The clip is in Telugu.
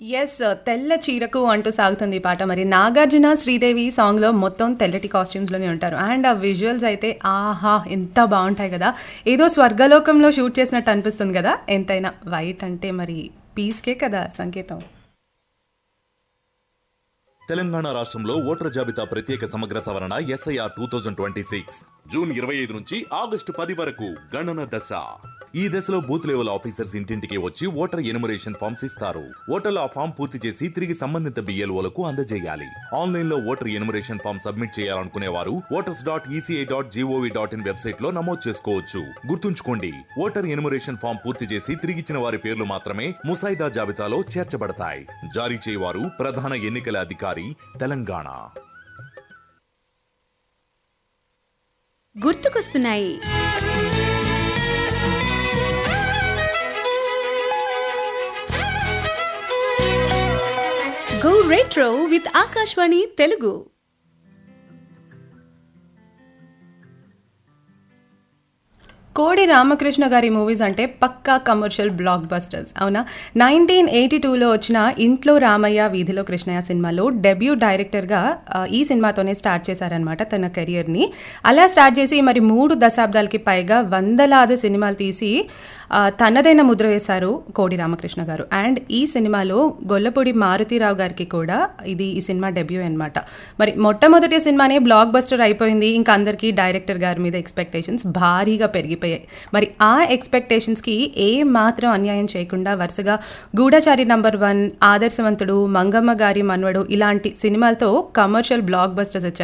ఎస్ తెల్ల చీరకు అంటూ సాగుతుంది ఈ పాట మరి నాగార్జున శ్రీదేవి ఈ సాంగ్లో మొత్తం తెల్లటి కాస్ట్యూమ్స్లోనే ఉంటారు అండ్ ఆ విజువల్స్ అయితే ఆహా ఎంత బాగుంటాయి కదా ఏదో స్వర్గలోకంలో షూట్ చేసినట్టు అనిపిస్తుంది కదా ఎంతైనా వైట్ అంటే మరి పీస్కే కదా సంకేతం తెలంగాణ రాష్ట్రంలో ఓటర్ జాబితా ప్రత్యేక సమగ్ర సవరణ SIR two thousand twenty six June ఇరవై ఐదు నుంచి ఆగస్టు పది వరకు గణన దశ ఈ దశలో బూత్ లెవెల్ ఆఫీసర్స్ ఇంటింటికి వచ్చి ఓటర్ ఎనుమరేషన్ ఫామ్స్ ఇస్తారు ఓటర్లు ఆ ఫామ్ పూర్తి చేసి తిరిగి సంబంధిత బిఎల్ఓలకు అందజేయాలి ఆన్లైన్ లో ఓటర్ ఎనుమరేషన్ ఫామ్ సబ్మిట్ చేయాలనుకునే వారు voters dot ECI dot GOV dot in website లో నమోదు చేసుకోవచ్చు గుర్తుంచుకోండి ఓటర్ ఎనుమరేషన్ ఫామ్ పూర్తి చేసి తిరిగిచ్చిన వారి పేర్లు మాత్రమే ముసాయిదా జాబితాలో చేర్చబడతాయి జారీ చేయవారు ప్రధాన ఎన్నికల అధికారి తెలంగాణ గుర్తుకొస్తున్నాయి go retro with Akashvani Telugu Kodi Ramakrishna గారి మూవీస్ అంటే పక్కా కమర్షియల్ బ్లాక్ బస్టర్స్ అవునా నైన్టీన్ ఎయిటీ టూలో వచ్చిన ఇంట్లో రామయ్య వీధిలో కృష్ణయ్య సినిమాలో డెబ్యూ డైరెక్టర్గా ఆ, ఈ సినిమాతోనే స్టార్ట్ చేశారనమాట తన కెరియర్ని అలా స్టార్ట్ చేసి మరి మూడు దశాబ్దాలకి పైగా వందలాది సినిమాలు తీసి ఆ, తనదైన ముద్ర వేశారు కోడి రామకృష్ణ గారు అండ్ ఈ సినిమాలో గొల్లపూడి మారుతీరావు గారికి కూడా ఇది ఈ సినిమా డెబ్యూ అనమాట మరి మొట్టమొదటి సినిమానే బ్లాక్ బస్టర్ అయిపోయింది ఇంకా అందరికీ డైరెక్టర్ గారి మీద ఎక్స్పెక్టేషన్స్ భారీగా పెరిగిపోయాయి మరి ఆ ఎక్స్పెక్టేషన్స్కి ఏ మాత్రం అన్యాయం చేయకుండా వరుసగా గూఢచారి నంబర్ వన్ ఆదర్శవంతుడు మంగమ్మ గారి మన్వడు ఇలాంటి సినిమాలతో కమర్షియల్ బ్లాక్ బస్టర్స్ వచ్చాయి